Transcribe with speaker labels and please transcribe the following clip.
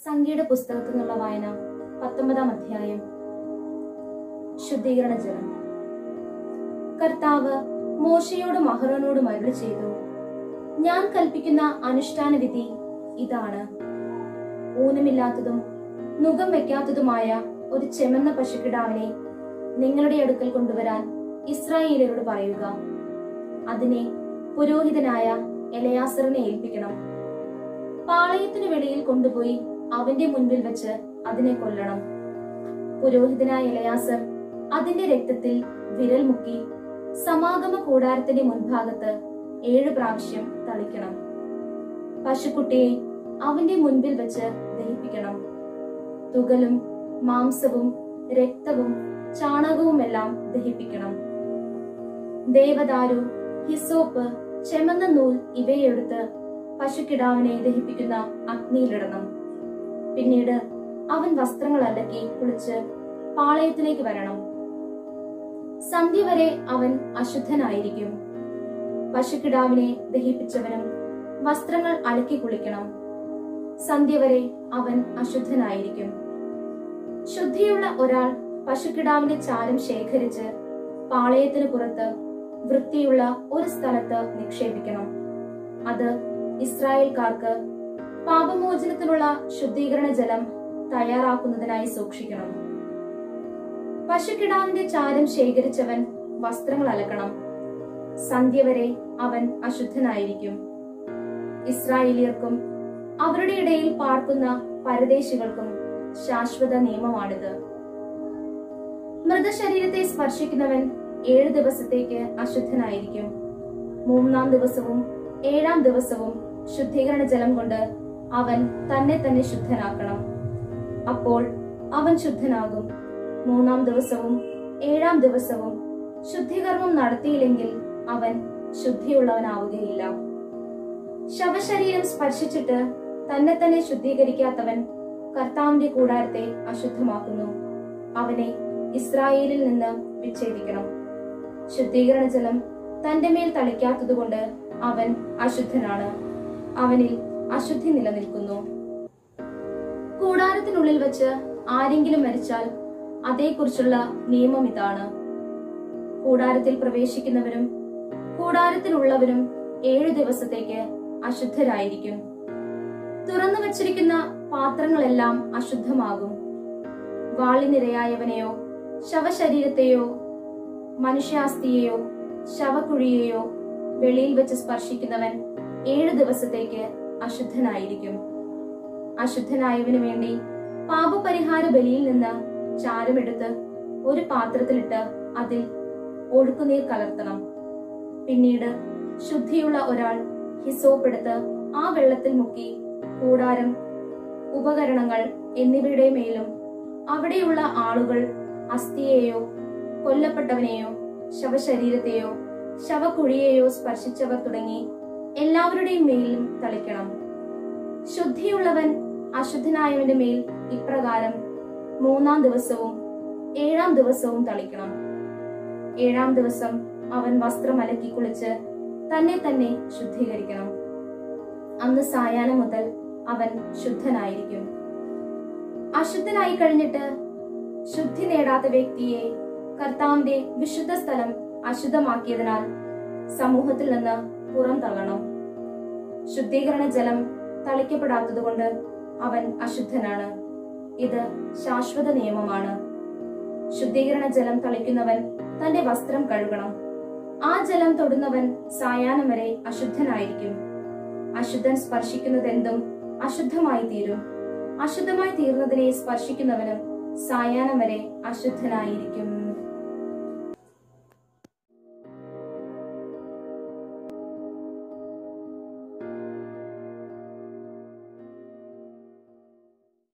Speaker 1: സംഖ്യയുടെ പുസ്തകത്തിൽ നിന്നുള്ള വായന പത്തൊമ്പതാം അധ്യായം ശുദ്ധീകരണ ജലം കർത്താവ് മോശയോടും അഹ്റോനോടും അരുളി ചെയ്തു ഞാൻ കൽപ്പിക്കുന്ന അനുഷ്ഠാന വിധി ഇതാണ് ഊനമില്ലാത്തതും നുകം വെക്കാത്തതുമായ ഒരു ചെമന്ന പശുക്കിടാവിനെ നിങ്ങളുടെ അടുക്കൽ കൊണ്ടുവരാൻ ഇസ്രായേലരോട് പറയുക അതിനെ പുരോഹിതനായ എലയാസറിനെ ഏൽപ്പിക്കണം പാളയത്തിനു വെളിയിൽ കൊണ്ടുപോയി അവന്റെ മുൻപിൽ വെച്ച് അതിനെ കൊല്ലണം പുരോഹിതനായ എലയാസർ അതിന്റെ രക്തത്തിൽ വിരൽ മുക്കി സമാഗമ കൂടാരത്തിന്റെ മുൻഭാഗത്ത് ഏഴു പ്രാവശ്യം തളിക്കണം പശുക്കുട്ടിയെ അവന്റെ മുൻപിൽ വെച്ച് ദഹിപ്പിക്കണം തുകലും മാംസവും രക്തവും ചാണകവുമെല്ലാം ദഹിപ്പിക്കണം ദേവദാരു ഹിസോപ്പ് ചെമന്ന നൂൽ ഇവയെടുത്ത് പശുക്കിടാവിനെ ദഹിപ്പിക്കുന്ന അഗ്നിയിലിടണം പിന്നീട് അവൻ വസ്ത്രങ്ങൾ അലക്കി കുളിച്ച് പാളയത്തിലേക്ക് വരണം സന്ധ്യ വരെ അവൻ അശുദ്ധനായിരിക്കും പശുക്കിടാവിനെ ദഹിപ്പിച്ചവനും വസ്ത്രങ്ങൾ അലക്കി കുളിക്കണം സന്ധ്യ വരെ അവൻ അശുദ്ധനായിരിക്കും ശുദ്ധിയുള്ള ഒരാൾ പശുക്കിടാവിന്റെ ചാരം ശേഖരിച്ച് പാളയത്തിന് പുറത്ത് വൃത്തിയുള്ള ഒരു സ്ഥലത്ത് നിക്ഷേപിക്കണം അത് ഇസ്രായേൽക്കാർക്ക് പാപമോചനത്തിനുള്ള ശുദ്ധീകരണ ജലം തയ്യാറാക്കുന്നതിനായി സൂക്ഷിക്കണം പശുക്കിടാവിന്റെ ചാരം ശേഖരിച്ചവൻ വസ്ത്രങ്ങൾ അലക്കണം സന്ധ്യ വരെ അവൻ അശുദ്ധനായിരിക്കും ഇസ്രായേലിയർക്കും അവരുടെ ഇടയിൽ പാർക്കുന്ന പരദേശികൾക്കും ശാശ്വത നിയമമാണിത് മൃതശരീരത്തെ സ്പർശിക്കുന്നവൻ ഏഴു ദിവസത്തേക്ക് അശുദ്ധനായിരിക്കും മൂന്നാം ദിവസവും ഏഴാം ദിവസവും ശുദ്ധീകരണ ജലം കൊണ്ട് അവൻ തന്നെ തന്നെ ശുദ്ധനാക്കണം അപ്പോൾ അവൻ ശുദ്ധനാകും മൂന്നാം ദിവസവും ഏഴാം ദിവസവും ശുദ്ധികർമ്മം നടത്തിയില്ലെങ്കിൽ അവൻ ശുദ്ധിയുള്ളവനാവുകയില്ല ശവശരീരം സ്പർശിച്ചിട്ട് തന്നെ തന്നെ ശുദ്ധീകരിക്കാത്തവൻ കർത്താവിന്റെ കൂടാരത്തെ അശുദ്ധമാക്കുന്നു അവനെ ഇസ്രായേലിൽ നിന്ന് വിച്ഛേദിക്കണം ശുദ്ധീകരണ ജലം തന്റെ മേൽ തളിക്കാത്തതുകൊണ്ട് അവൻ അശുദ്ധനാണ് അവനിൽ അശുദ്ധി നിലനിൽക്കുന്നു കൂടാരത്തിനുള്ളിൽ വെച്ച് ആരെങ്കിലും മരിച്ചാൽ അതേക്കുറിച്ചുള്ള നിയമം ഇതാണ് കൂടാരത്തിൽ പ്രവേശിക്കുന്നവരും കൂടാരത്തിലുള്ളവരും ഏഴു ദിവസത്തേക്ക് അശുദ്ധരായിരിക്കും തുറന്നു വച്ചിരിക്കുന്ന പാത്രങ്ങളെല്ലാം അശുദ്ധമാകും വാളിനിരയായവനെയോ ശവശരീരത്തെയോ മനുഷ്യാസ്ഥിയെയോ ശവക്കുഴിയെയോ വെളിയിൽ വെച്ച് സ്പർശിക്കുന്നവൻ ഏഴു ദിവസത്തേക്ക് അശുദ്ധനായിരിക്കും അശുദ്ധനായവന് വേണ്ടി പാപപരിഹാര ബലിയിൽ നിന്ന് ചാരമെടുത്ത് ഒരു പാത്രത്തിലിട്ട് അതിൽ ഒഴുക്കുനീർ കലർത്തണം പിന്നീട് ശുദ്ധിയുള്ള ഒരാൾ ഹിസോപ്പെടുത്ത് ആ വെള്ളത്തിൽ മുക്കി കൂടാരം ഉപകരണങ്ങൾ എന്നിവയുടെ മേലും അവിടെയുള്ള ആളുകൾ അസ്ഥിയെയോ കൊല്ലപ്പെട്ടവനെയോ ശവശരീരത്തെയോ ശവക്കുഴിയെയോ സ്പർശിച്ചവർ തുടങ്ങി എല്ലാവരുടെയും മേലും തളിക്കണം ശുദ്ധിയുള്ളവൻ അശുദ്ധനായവന്റെ മേൽ ഇപ്രകാരം മൂന്നാം ദിവസവും ഏഴാം ദിവസവും തളിക്കണം ഏഴാം ദിവസം അവൻ വസ്ത്രം അലക്കി കുളിച്ച് തന്നെ തന്നെ ശുദ്ധീകരിക്കണം അന്ന് സായാഹ്നം മുതൽ അവൻ ശുദ്ധനായിരിക്കും അശുദ്ധനായി കഴിഞ്ഞിട്ട് ശുദ്ധി നേടാത്ത വ്യക്തിയെ കർത്താവിന്റെ വിശുദ്ധ സ്ഥലം അശുദ്ധമാക്കിയതിനാൽ സമൂഹത്തിൽ നിന്ന് പുറം തള്ളണം ശുദ്ധീകരണ ജലം തളിക്കപ്പെടാത്തതുകൊണ്ട് അവൻ അശുദ്ധനാണ് ഇത് ശാശ്വത നിയമമാണ് ശുദ്ധീകരണ ജലം തളിക്കുന്നവൻ തന്റെ വസ്ത്രം കഴുകണം ആ ജലം തൊടുന്നവൻ സായാഹ്നം വരെ അശുദ്ധനായിരിക്കും അശുദ്ധൻ സ്പർശിക്കുന്നതെന്തും അശുദ്ധമായി തീരും അശുദ്ധമായി തീർന്നതിനെ സ്പർശിക്കുന്നവനും സായാഹ്നം വരെ അശുദ്ധനായിരിക്കും